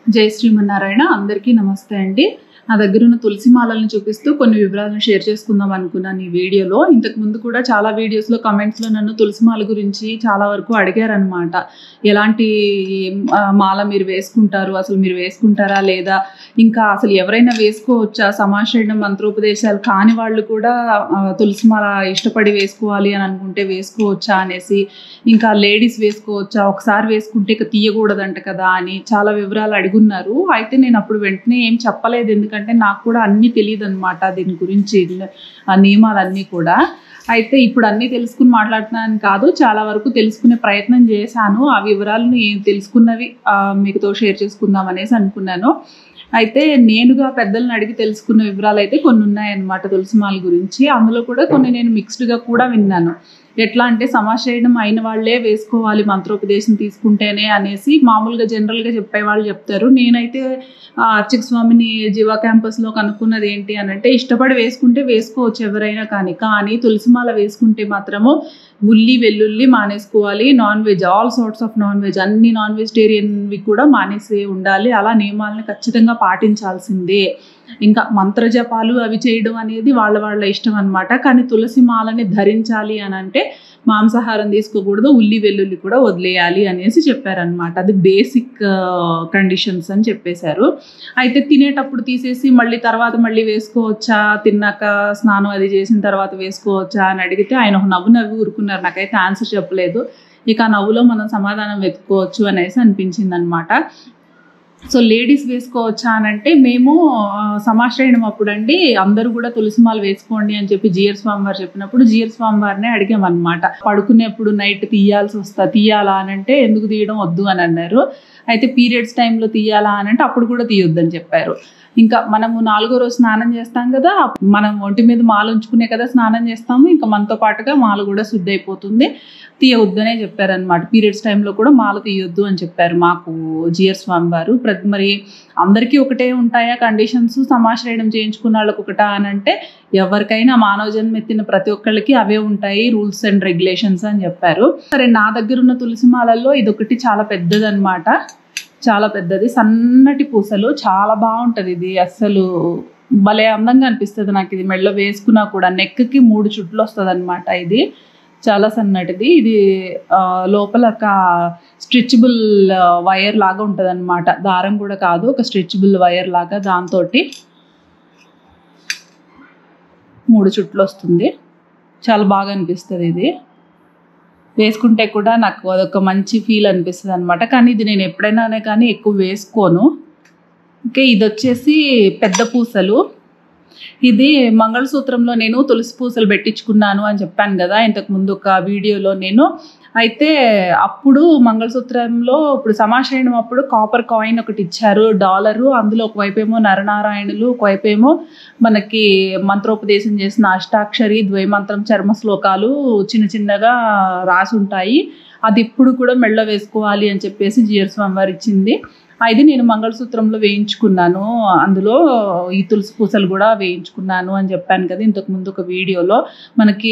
జై శ్రీమన్నారాయణ అందరికీ నమస్తే అండి నా దగ్గర ఉన్న తులసి మాలల్ని చూపిస్తూ కొన్ని వివరాలను షేర్ చేసుకుందాం అనుకున్నాను ఈ వీడియోలో ఇంతకు ముందు కూడా చాలా వీడియోస్లో కమెంట్స్లో నన్ను తులసి మాల గురించి చాలా వరకు అడిగారనమాట ఎలాంటి ఆ, మాల మీరు వేసుకుంటారు అసలు మీరు వేసుకుంటారా లేదా ఇంకా అసలు ఎవరైనా వేసుకోవచ్చా సమాషేణ మంత్రోపదేశాలు కాని వాళ్ళు కూడా ఆ, తులసి మాల ఇష్టపడి వేసుకోవాలి అని అనుకుంటే వేసుకోవచ్చా అనేసి ఇంకా లేడీస్ వేసుకోవచ్చా ఒకసారి వేసుకుంటే ఇక తీయకూడదంట కదా అని చాలా వివరాలు అడుగున్నారు అయితే నేను అప్పుడు వెంటనే ఏం చెప్పలేదు ఎందుకంటే నాకు కూడా అన్నీ తెలియదు అనమాట దీని గురించి ఆ నియమాలన్నీ కూడా అయితే ఇప్పుడు అన్నీ తెలుసుకుని మాట్లాడుతున్నాను కాదు చాలా వరకు తెలుసుకునే ప్రయత్నం చేశాను ఆ వివరాలను ఏ- తెలుసుకున్నవి ఆ, మీతో షేర్ చేసుకుందాం అనేసి అనుకున్నాను అయితే నేనుగా పెద్దలను అడిగి తెలుసుకున్న వివరాలు అయితే కొన్ని ఉన్నాయన్నమాట తులసిమాల గురించి అందులో కూడా కొన్ని నేను మిక్స్డ్గా కూడా విన్నాను ఎట్లా అంటే సమాశయనం అయిన వాళ్ళే వేసుకోవాలి మంత్రోపదేశం తీసుకుంటేనే అనేసి మామూలుగా జనరల్గా చెప్పే వాళ్ళు చెప్తారు నేనైతే ఆ అర్చక స్వామిని జీవా క్యాంపస్లో కనుక్కున్నది ఏంటి అని అంటే ఇష్టపడి వేసుకుంటే వేసుకోవచ్చు ఎవరైనా కానీ కానీ తులసిమాల వేసుకుంటే మాత్రము ఉల్లి వెల్లుల్లి మానేసుకోవాలి non veg all sorts of non veg అన్ని నాన్ వెజిటేరియన్వి కూడా మానేసి ఉండాలి అలా నియమాలను ఖచ్చితంగా పాటించాల్సిందే ఇంకా మంత్రజపాలు అవి చేయడం అనేది వాళ్ళ వాళ్ళ ఇష్టం అనమాట కానీ తులసి మాలని ధరించాలి అని అంటే మాంసాహారం తీసుకోకూడదు ఉల్లి వెల్లుల్లి కూడా వదిలేయాలి అనేసి చెప్పారనమాట అది బేసిక్ కండిషన్స్ అని చెప్పేశారు అయితే తినేటప్పుడు తీసేసి మళ్ళీ తర్వాత మళ్ళీ వేసుకోవచ్చా తిన్నాక స్నానం అది చేసిన తర్వాత వేసుకోవచ్చా అని అడిగితే ఆయన ఒక నవ్వు నవ్వి ఊరుకున్నారు నాకైతే ఆన్సర్ చెప్పలేదు ఇక ఆ నవ్వులో మనం సమాధానం వెతుక్కోవచ్చు అనేసి అనిపించింది అనమాట సో లేడీస్ వేసుకోవచ్చా అని అంటే మేము ఆ, సమాశ్రయణం అప్పుడు అండి అందరూ కూడా తులసిమాల వేసుకోండి అని చెప్పి జియర్ స్వామి వారు చెప్పినప్పుడు జియర్ స్వామి వారినే అడిగామన్నమాట పడుకునేప్పుడు నైట్ తీయాల్సి వస్తా తీయాలా అని అంటే ఎందుకు తీయడం వద్దు అని అన్నారు అయితే పీరియడ్స్ టైంలో తీయాలా అని అంటే అప్పుడు కూడా తీయొద్దని చెప్పారు ఇంకా మనము నాలుగో రోజు స్నానం చేస్తాం కదా మనం ఒంటి మీద మాల ఉంచుకునే కదా స్నానం చేస్తాము ఇంకా మనతో పాటుగా మాల కూడా శుద్ధి అయిపోతుంది తీయవద్దనే చెప్పారనమాట పీరియడ్స్ టైంలో కూడా మాల తీయొద్దు అని చెప్పారు మాకు జియర్ స్వామి వారు ప్రతి మరి అందరికీ ఒకటే ఉంటాయా కండిషన్స్ సమాశ్రయణం చేయించుకున్న వాళ్ళకి ఒకటా అని అంటే ఎవరికైనా మానవ జన్మ ఎత్తిన ప్రతి ఒక్కళ్ళకి అవే ఉంటాయి రూల్స్ అండ్ రెగ్యులేషన్స్ అని చెప్పారు సరే నా దగ్గర ఉన్న తులసి మాలల్లో ఇదొకటి చాలా పెద్దదన్నమాట చాలా పెద్దది సన్నటి పూసలు చాలా బాగుంటుంది ఇది అస్సలు భలే అందంగా అనిపిస్తుంది నాకు ఇది మెడలో వేసుకున్నా కూడా నెక్కి మూడు చుట్లు వస్తుంది అనమాట ఇది చాలా సన్నటిది ఇది ఆ, లోపల ఒక స్ట్రెచబుల్ వైర్ లాగా ఉంటుంది అనమాట దారం కూడా కాదు ఒక స్ట్రెచబుల్ వైర్ లాగా దాంతో మూడు చుట్లు వస్తుంది చాలా బాగా అనిపిస్తుంది ఇది వేసుకుంటే కూడా నాకు అదొక మంచి ఫీల్ అనిపిస్తుంది అనమాట కానీ ఇది నేను ఎప్పుడైనా కానీ ఎక్కువ వేసుకోను ఓకే ఇది వచ్చేసి పెద్ద పూసలు ఇది మంగళసూత్రంలో నేను తులసి పూసలు పెట్టించుకున్నాను అని చెప్పాను కదా ఇంతకు ముందు ఒక వీడియోలో నేను అయితే అప్పుడు మంగళసూత్రంలో ఇప్పుడు సమాశ్రయణం అప్పుడు కాపర్ కాయిన్ ఒకటి ఇచ్చారు డాలరు అందులో ఒకవైపేమో నరనారాయణులు ఒకవైపేమో మనకి మంత్రోపదేశం చేసిన అష్టాక్షరి ద్వైమంత్రం చర్మ శ్లోకాలు చిన్న చిన్నగా రాసి ఉంటాయి అది ఇప్పుడు కూడా మెళ్ళ వేసుకోవాలి అని చెప్పేసి జియర్ స్వామి వారు ఇచ్చింది అది నేను మంగళసూత్రంలో వేయించుకున్నాను అందులో ఈ తులసి పూసలు కూడా వేయించుకున్నాను అని చెప్పాను కదా ఇంతకు ముందు ఒక వీడియోలో మనకి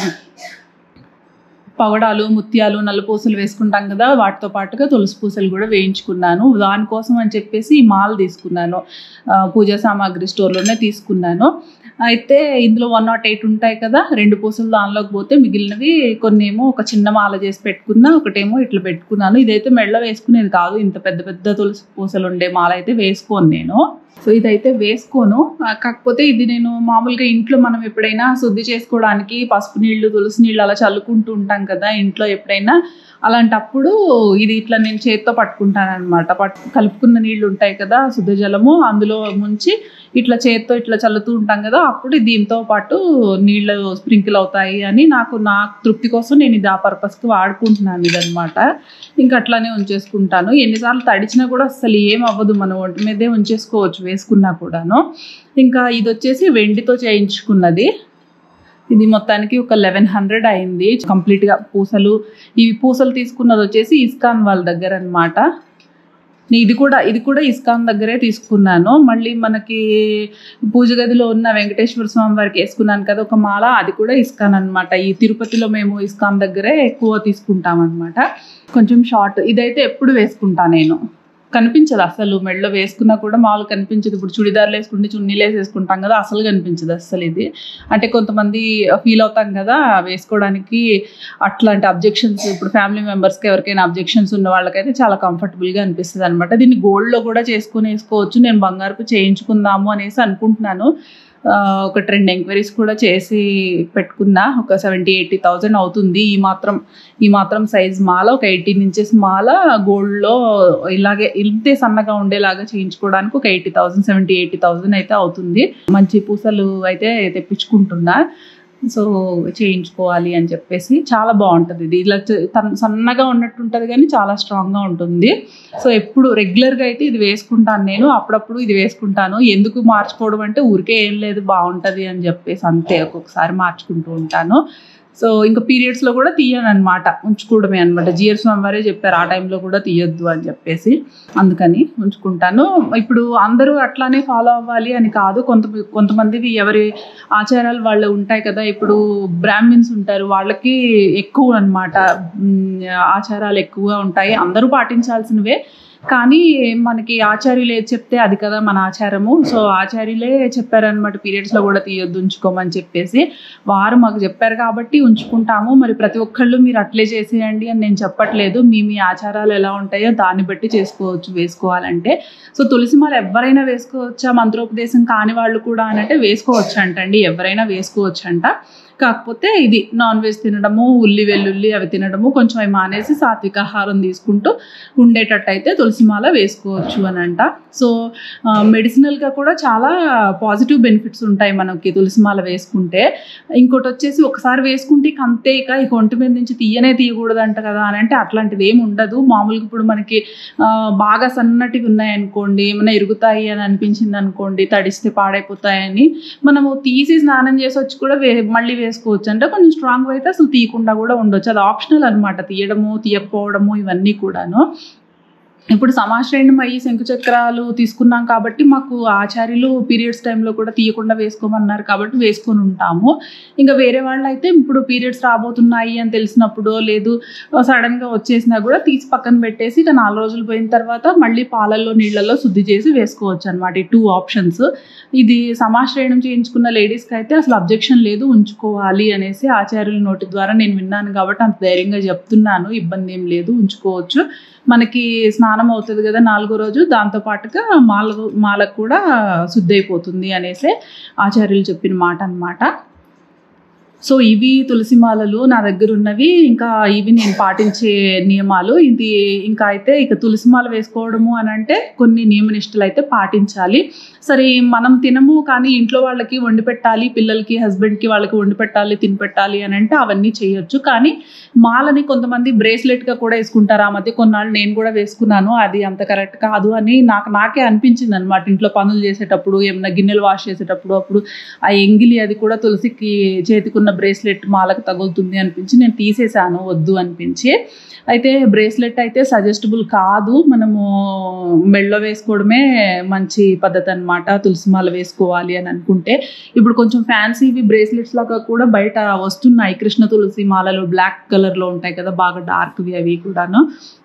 పవడాలు ముత్యాలు నల్లపూసలు వేసుకుంటాం కదా వాటితో పాటుగా తులసి పూసలు కూడా వేయించుకున్నాను దానికోసం అని చెప్పేసి ఈ మాల తీసుకున్నాను ఆ, పూజా సామాగ్రి స్టోర్లోనే తీసుకున్నాను అయితే ఇందులో వన్ నాట్ ఎయిట్ ఉంటాయి కదా రెండు పూసలు దానిలోకి పోతే మిగిలినవి కొన్ని ఏమో ఒక చిన్న మాల చేసి పెట్టుకున్నా ఒకటేమో ఇట్లా పెట్టుకున్నాను ఇదైతే మెళ్ళ వేసుకునేది కాదు ఇంత పెద్ద పెద్ద తులసి పూసలు ఉండే మాల అయితే వేసుకోను నేను సో ఇదైతే వేసుకోను ఆ, కాకపోతే ఇది నేను మామూలుగా ఇంట్లో మనం ఎప్పుడైనా శుద్ధి చేసుకోవడానికి పసుపు నీళ్లు తులసి నీళ్ళు అలా చల్లుకుంటూ ఉంటాం కదా ఇంట్లో ఎప్పుడైనా అలాంటప్పుడు ఇది ఇట్లా నేను చేత్తో పట్టుకుంటాను అనమాట పట్టు కలుపుకున్న నీళ్ళు ఉంటాయి కదా శుద్ధ జలము అందులో ముంచి ఇట్లా చేత్తో ఇట్లా చల్లుతూ ఉంటాం కదా అప్పుడు దీంతో పాటు నీళ్ళు స్ప్రింకిల్ అవుతాయి అని నాకు నా తృప్తి కోసం నేను ఇది ఆ పర్పస్కి వాడుకుంటున్నాను ఇదనమాట ఇంకా అట్లానే ఉంచేసుకుంటాను ఎన్నిసార్లు తడిచినా కూడా అసలు ఏం అవ్వదు మనం ఒంటి మీదే ఉంచేసుకోవచ్చు వేసుకున్నా కూడాను ఇంకా ఇది వచ్చేసి వెండితో చేయించుకున్నది ఇది మొత్తానికి ఒక లెవెన్ హండ్రెడ్ అయింది కంప్లీట్గా పూసలు ఇవి పూసలు తీసుకున్నది వచ్చేసి ఇస్కాన్ వాళ్ళ దగ్గర అనమాట ఇది కూడా ఇది కూడా ఇస్కాన్ దగ్గరే తీసుకున్నాను మళ్ళీ మనకి పూజ గదిలో ఉన్న వెంకటేశ్వర స్వామి వారికి వేసుకున్నాను కదా ఒక మాల అది కూడా ఇస్కాన్ అనమాట ఈ తిరుపతిలో మేము ఇస్కాన్ దగ్గరే ఎక్కువ తీసుకుంటాం అనమాట కొంచెం షార్ట్ ఇదైతే ఎప్పుడు వేసుకుంటా నేను కనిపించదు అసలు మెడలో వేసుకున్నా కూడా మామూలు కనిపించదు ఇప్పుడు చుడిదార్లు వేసుకుంటే చున్నీలు వేసేసుకుంటాం కదా అసలు కనిపించదు అసలు ఇది అంటే కొంతమంది ఫీల్ అవుతాం కదా వేసుకోవడానికి అట్లాంటి అబ్జెక్షన్స్ ఇప్పుడు ఫ్యామిలీ మెంబర్స్కి ఎవరికైనా అబ్జెక్షన్స్ ఉన్న వాళ్ళకైతే చాలా కంఫర్టబుల్గా అనిపిస్తుంది అనమాట దీన్ని గోల్డ్లో కూడా చేసుకుని వేసుకోవచ్చు నేను బంగారుపు చేయించుకుందాము అనేసి అనుకుంటున్నాను ఆ, ఒక ట్రెండ్ ఎంక్వైరీస్ కూడా చేసి పెట్టుకున్నా ఒక సెవెంటీ ఎయిటీ థౌజండ్ అవుతుంది ఈ మాత్రం ఈ మాత్రం సైజ్ మాల ఒక ఎయిటీన్ ఇంచెస్ మాల గోల్డ్లో ఇలాగే ఇంతే సన్నగా ఉండేలాగా చేయించుకోవడానికి ఒక eighty thousand seventy eighty thousand అయితే అవుతుంది మంచి పూసలు అయితే తెప్పించుకుంటున్నా సో చేయించుకోవాలి అని చెప్పేసి చాలా బాగుంటుంది ఇది ఇలా చ- తన్- సన్నగా ఉన్నట్టు ఉంటుంది కానీ చాలా స్ట్రాంగ్గా ఉంటుంది సో ఎప్పుడు రెగ్యులర్గా అయితే ఇది వేసుకుంటాను నేను అప్పుడప్పుడు ఇది వేసుకుంటాను ఎందుకు మార్చుకోవడం అంటే ఊరికే ఏం లేదు బాగుంటుంది అని చెప్పేసి అంతే ఒక్కొక్కసారి మార్చుకుంటూ ఉంటాను సో ఇంకా పీరియడ్స్లో కూడా తీయను అనమాట ఉంచుకోవడమే అనమాట జియర్ స్వామి వారే చెప్పారు ఆ టైంలో కూడా తీయొద్దు అని చెప్పేసి అందుకని ఉంచుకుంటాను ఇప్పుడు అందరూ అట్లానే ఫాలో అవ్వాలి అని కాదు కొంత కొంతమందివి ఎవరి ఆచారాలు వాళ్ళు ఉంటాయి కదా ఇప్పుడు బ్రాహ్మిన్స్ ఉంటారు వాళ్ళకి ఎక్కువ అనమాట ఆచారాలు ఎక్కువగా ఉంటాయి అందరూ పాటించాల్సినవే కానీ మనకి ఆచార్యులు ఏది చెప్తే అది కదా మన ఆచారము సో ఆచార్యులే చెప్పారనమాట పీరియడ్స్లో కూడా తీయొద్దు ఉంచుకోమని చెప్పేసి వారు మాకు చెప్పారు కాబట్టి ఉంచుకుంటాము మరి ప్రతి ఒక్కళ్ళు మీరు అట్లే చేసేయండి అని నేను చెప్పట్లేదు మీ మీ ఆచారాలు ఎలా ఉంటాయో దాన్ని బట్టి చేసుకోవచ్చు వేసుకోవాలంటే సో తులసిమాల ఎవరైనా వేసుకోవచ్చా మంత్రోపదేశం కాని వాళ్ళు కూడా అని అంటే వేసుకోవచ్చు అంటండి ఎవరైనా వేసుకోవచ్చు అంట కాకపోతే ఇది నాన్ వెజ్ తినడము ఉల్లి వెల్లుల్లి అవి తినడము కొంచెం అవి మానేసి సాత్విక ఆహారం తీసుకుంటూ ఉండేటట్టు అయితే తులసిమాల వేసుకోవచ్చు అని అంట సో మెడిసినల్గా కూడా చాలా పాజిటివ్ బెనిఫిట్స్ ఉంటాయి మనకి తులసిమాల వేసుకుంటే ఇంకోటి వచ్చేసి ఒకసారి వేసుకుంటే ఇక అంతే ఇక ఇక ఒంటి మీద నుంచి తీయనే తీయకూడదంట కదా అని అంటే అట్లాంటిది ఏమి ఉండదు మామూలుగా ఇప్పుడు మనకి ఆ, బాగా సన్నటివి ఉన్నాయనుకోండి ఏమైనా ఇరుగుతాయి అని అనిపించింది అనుకోండి తడిస్తే పాడైపోతాయని మనము తీసి స్నానం చేసి వచ్చి కూడా వే మళ్ళీ వేసుకోవచ్చు అంటే కొంచెం స్ట్రాంగ్ అయితే అసలు తీయకుండా కూడా ఉండొచ్చు అది ఆప్షనల్ అనమాట తీయడము తీయకపోవడము ఇవన్నీ కూడాను ఇప్పుడు సమాశ్రయణం అయ్యి శంకుచక్రాలు తీసుకున్నాం కాబట్టి మాకు ఆచార్యులు పీరియడ్స్ టైంలో కూడా తీయకుండా వేసుకోమన్నారు కాబట్టి వేసుకొని ఉంటాము ఇంకా వేరే వాళ్ళు అయితే ఇప్పుడు పీరియడ్స్ రాబోతున్నాయి అని తెలిసినప్పుడు లేదు సడన్గా వచ్చేసినా కూడా తీసి పక్కన పెట్టేసి ఇక నాలుగు రోజులు పోయిన తర్వాత మళ్ళీ పాలల్లో నీళ్ళల్లో శుద్ధి చేసి వేసుకోవచ్చు అనమాట ఈ టూ ఆప్షన్స్ ఇది సమాశ్రయణం చేయించుకున్న లేడీస్కి అయితే అసలు అబ్జెక్షన్ లేదు ఉంచుకోవాలి అనేసి ఆచార్యుల నోటి ద్వారా నేను విన్నాను కాబట్టి అంత ధైర్యంగా చెప్తున్నాను ఇబ్బంది ఏం లేదు ఉంచుకోవచ్చు మనకి స్నానం అవుతుంది కదా నాలుగో రోజు దాంతో పాటుగా మాల మాలకు కూడా శుద్ధి అయిపోతుంది అనేసి ఆచార్యులు చెప్పిన మాట అన్నమాట సో ఇవి తులసి మాలలు నా దగ్గర ఉన్నవి ఇంకా ఇవి నేను పాటించే నియమాలు ఇది ఇంకా అయితే ఇక తులసి మాల వేసుకోవడము అని అంటే కొన్ని నియమనిష్టలు అయితే పాటించాలి సరే మనం తినము కానీ ఇంట్లో వాళ్ళకి వండి పెట్టాలి పిల్లలకి హస్బెండ్కి వాళ్ళకి వండి పెట్టాలి తిని పెట్టాలి అని అంటే అవన్నీ చేయొచ్చు కానీ మాలని కొంతమంది బ్రేస్లెట్గా కూడా వేసుకుంటారు ఆ మధ్య కొన్నాళ్ళు నేను కూడా వేసుకున్నాను అది అంత కరెక్ట్ కాదు అని నాకు నాకే అనిపించింది అనమాట ఇంట్లో పనులు చేసేటప్పుడు ఏమైనా గిన్నెలు వాష్ చేసేటప్పుడు అప్పుడు ఆ ఎంగిలి అది కూడా తులసికి చేతికున్న బ్రేస్లెట్ మాలకు తగులుతుంది అనిపించి నేను తీసేసాను వద్దు అనిపించి అయితే బ్రేస్లెట్ అయితే సజెస్టబుల్ కాదు మనము మెళ్ళో వేసుకోవడమే మంచి పద్ధతి అనమాట తులసి మాల వేసుకోవాలి అని అనుకుంటే ఇప్పుడు కొంచెం ఫ్యాన్సీవి బ్రేస్లెట్స్ లాగా కూడా బయట వస్తున్నాయి కృష్ణ తులసి మాలలు బ్లాక్ కలర్లో ఉంటాయి కదా బాగా డార్క్వి అవి కూడాను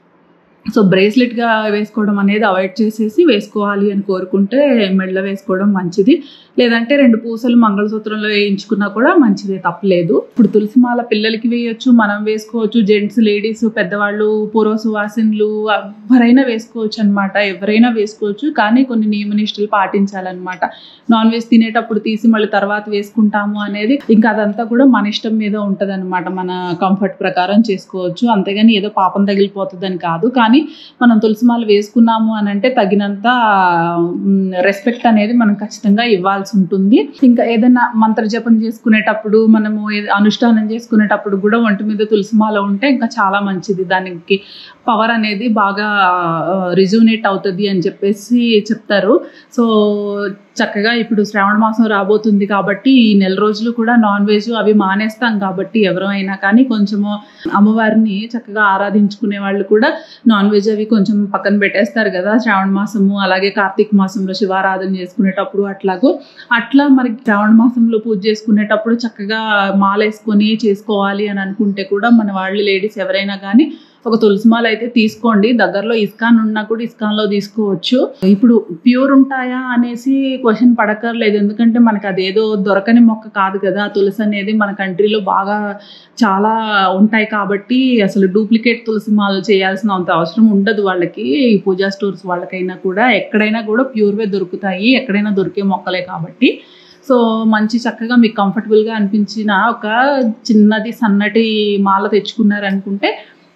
సో బ్రేస్లెట్గా వేసుకోవడం అనేది అవాయిడ్ చేసేసి వేసుకోవాలి అని కోరుకుంటే మెడలో వేసుకోవడం మంచిది లేదంటే రెండు పూసలు మంగళసూత్రంలో వేయించుకున్నా కూడా మంచిదే తప్పలేదు ఇప్పుడు తులసిమాల పిల్లలకి వేయొచ్చు మనం వేసుకోవచ్చు జెంట్స్ లేడీస్ పెద్దవాళ్ళు పూర్వ సువాసిన్లు ఎవరైనా వేసుకోవచ్చు అనమాట ఎవరైనా వేసుకోవచ్చు కానీ కొన్ని నియమనిష్టలు పాటించాలన్నమాట నాన్ వెజ్ తినేటప్పుడు తీసి మళ్ళీ తర్వాత వేసుకుంటాము అనేది ఇంకా అదంతా కూడా మన ఇష్టం మీద ఉంటుంది మన కంఫర్ట్ ప్రకారం చేసుకోవచ్చు అంతేగాని ఏదో పాపం తగిలిపోతుందని కాదు కానీ మనం తులసిమాల వేసుకున్నాము అని అంటే తగినంత రెస్పెక్ట్ అనేది మనం ఖచ్చితంగా ఇవ్వాల్సి ఉంటుంది ఇంకా ఏదైనా మంత్ర జపం చేసుకునేటప్పుడు మనము ఏద- అనుష్ఠానం చేసుకునేటప్పుడు కూడా ఒంటి మీద తులసిమాల ఉంటే ఇంకా చాలా మంచిది దానికి పవర్ అనేది బాగా రిజూనేట్ అవుతుంది అని చెప్పేసి చెప్తారు సో చక్కగా ఇప్పుడు శ్రావణ మాసం రాబోతుంది కాబట్టి ఈ నెల రోజులు కూడా నాన్ వెజ్ అవి మానేస్తాం కాబట్టి ఎవరు అయినా కానీ కొంచెము అమ్మవారిని చక్కగా ఆరాధించుకునే వాళ్ళు కూడా నాన్ వెజ్ అవి కొంచెం పక్కన పెట్టేస్తారు కదా శ్రావణ మాసము అలాగే కార్తీక మాసంలో శివారాధన చేసుకునేటప్పుడు అట్లాగో అట్లా మరి శ్రావణ మాసంలో పూజ చేసుకునేటప్పుడు చక్కగా మాల వేసుకొని చేసుకోవాలి అని అనుకుంటే కూడా మన వాళ్ళు లేడీస్ ఎవరైనా కానీ ఒక తులసి మాల అయితే తీసుకోండి దగ్గరలో ఇస్కాన్ ఉన్నా కూడా ఇస్కాన్లో తీసుకోవచ్చు ఇప్పుడు ప్యూర్ ఉంటాయా అనేసి క్వశ్చన్ పడక్కర్లేదు ఎందుకంటే మనకి అదేదో దొరకని మొక్క కాదు కదా తులసి అనేది మన కంట్రీలో బాగా చాలా ఉంటాయి కాబట్టి అసలు డూప్లికేట్ తులసి మాలలు చేయాల్సిన అంత అవసరం ఉండదు వాళ్ళకి ఈ పూజా స్టోర్స్ వాళ్ళకైనా కూడా ఎక్కడైనా కూడా ప్యూర్వే దొరుకుతాయి ఎక్కడైనా దొరికే మొక్కలే కాబట్టి సో మంచి చక్కగా మీకు కంఫర్టబుల్గా అనిపించిన ఒక చిన్నది సన్నటి మాల తెచ్చుకున్నారనుకుంటే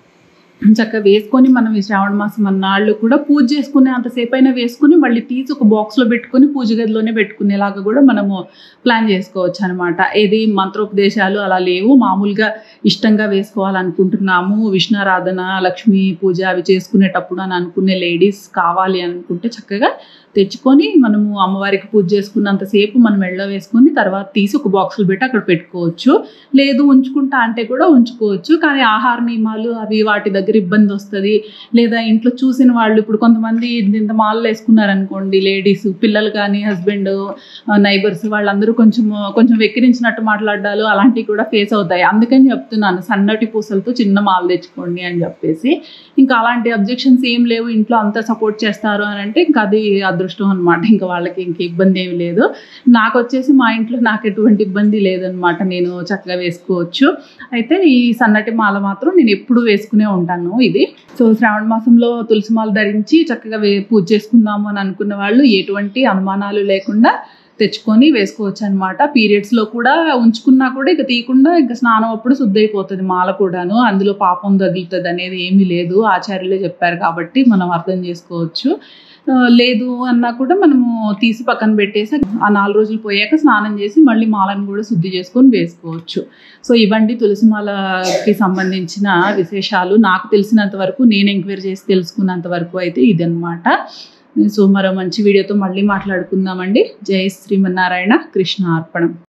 చక్కగా వేసుకొని మనం ఈ శ్రావణ మాసం అన్నాళ్ళు కూడా పూజ చేసుకునే అంతసేపు అయినా వేసుకుని మళ్ళీ తీసి ఒక బాక్స్లో పెట్టుకుని పూజ గదిలోనే పెట్టుకునేలాగా కూడా మనము ప్లాన్ చేసుకోవచ్చు అనమాట ఏది మంత్రోపదేశాలు అలా లేవు మామూలుగా ఇష్టంగా వేసుకోవాలనుకుంటున్నాము విష్ణారాధన లక్ష్మీ పూజ అవి చేసుకునేటప్పుడు అని అనుకునే లేడీస్ కావాలి అనుకుంటే చక్కగా తెచ్చుకొని మనము అమ్మవారికి పూజ చేసుకున్నంతసేపు మనం మెళ్ళో వేసుకొని తర్వాత తీసి ఒక బాక్సులు పెట్టి అక్కడ పెట్టుకోవచ్చు లేదు ఉంచుకుంటా అంటే కూడా ఉంచుకోవచ్చు కానీ ఆహార నియమాలు అవి వాటి దగ్గర ఇబ్బంది వస్తుంది లేదా ఇంట్లో చూసిన వాళ్ళు ఇప్పుడు కొంతమంది ఇంత మాలలు వేసుకున్నారనుకోండి లేడీస్ పిల్లలు కానీ హస్బెండ్ నైబర్స్ వాళ్ళందరూ కొంచెం కొంచెం వెక్కిరించినట్టు మాట్లాడాలు అలాంటివి కూడా ఫేస్ అవుతాయి అందుకని చెప్తున్నాను సన్నటి పూసలతో చిన్న మాల తెచ్చుకోండి అని చెప్పేసి ఇంకా అలాంటి అబ్జెక్షన్స్ ఏం లేవు ఇంట్లో అంతా సపోర్ట్ చేస్తారు అని అంటే ఇంకా అది అదృష్టం అనమాట ఇంకా వాళ్ళకి ఇంక ఇబ్బంది ఏమి లేదు నాకు వచ్చేసి మా ఇంట్లో నాకు ఎటువంటి ఇబ్బంది లేదనమాట నేను చక్కగా వేసుకోవచ్చు అయితే ఈ సన్నటి మాల మాత్రం నేను ఎప్పుడు వేసుకునే ఉంటాను ఇది సో శ్రావణ మాసంలో తులసి మాల ధరించి చక్కగా వే పూజ చేసుకుందాము అని అనుకున్న వాళ్ళు ఎటువంటి అనుమానాలు లేకుండా తెచ్చుకొని వేసుకోవచ్చు అనమాట పీరియడ్స్లో కూడా ఉంచుకున్నా కూడా ఇక తీయకుండా ఇంకా స్నానం అప్పుడు శుద్ధి అయిపోతుంది మాల కూడాను అందులో పాపం తగులుతుంది అనేది ఏమీ లేదు ఆచార్యులే చెప్పారు కాబట్టి మనం అర్థం చేసుకోవచ్చు ఆ, లేదు అన్నా కూడా మనము తీసి పక్కన పెట్టేసి ఆ నాలుగు రోజులు పోయాక స్నానం చేసి మళ్ళీ మాలను కూడా శుద్ధి చేసుకొని వేసుకోవచ్చు సో ఇవండి తులసి మాలకి సంబంధించిన విశేషాలు నాకు తెలిసినంత వరకు నేను ఎంక్వైరీ చేసి తెలుసుకున్నంత వరకు అయితే ఇదన్నమాట సో మరో మంచి వీడియోతో మళ్ళీ మాట్లాడుకుందామండి జై శ్రీమన్నారాయణ కృష్ణ అర్పణం